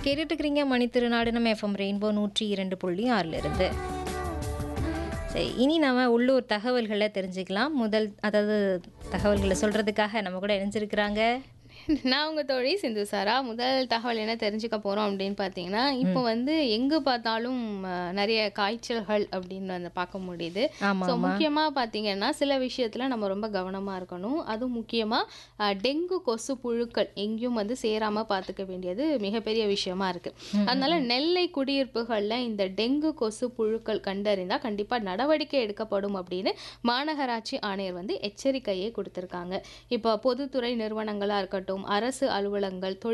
கேட்டுட்டு இருக்கிறீங்க மணி திருநாடு நம்ம எஃப்எம் ரெயின்போ நூற்றி இரண்டு புள்ளி ஆறுல இருந்து சரி இனி நாம உள்ளூர் தகவல்களை தெரிஞ்சுக்கலாம் முதல் அதாவது தகவல்களை சொல்றதுக்காக நம்ம கூட இணைஞ்சிருக்கிறாங்க நான் உங்க தோழி சிந்து சாரா முதல் தகவல் என்ன தெரிஞ்சுக்க போறோம் அப்படின்னு பார்த்தீங்கன்னா இப்போ வந்து எங்க பார்த்தாலும் அஹ், நிறைய காய்ச்சல்கள் அப்படின்னு வந்து பார்க்க முடியுது ஆமா ஸோ ஆமா முக்கியமா பார்த்தீங்கன்னா சில விஷயத்துல நம்ம ரொம்ப கவனமா இருக்கணும் அதுவும் முக்கியமா அஹ், டெங்கு கொசு புழுக்கள் எங்கேயும் வந்து சேராம பார்த்துக்க வேண்டியது மிகப்பெரிய விஷயமா இருக்கு அதனால நெல்லை குடியிருப்புகள்ல இந்த டெங்கு கொசு புழுக்கள் கண்டறிந்தா கண்டிப்பா நடவடிக்கை எடுக்கப்படும் அப்படின்னு மாநகராட்சி ஆணையர் வந்து எச்சரிக்கையை கொடுத்திருக்காங்க இப்போ பொதுத்துறை நிறுவனங்களா இருக்கட்டும் அரசு அலுவலகங்கள் தொழில்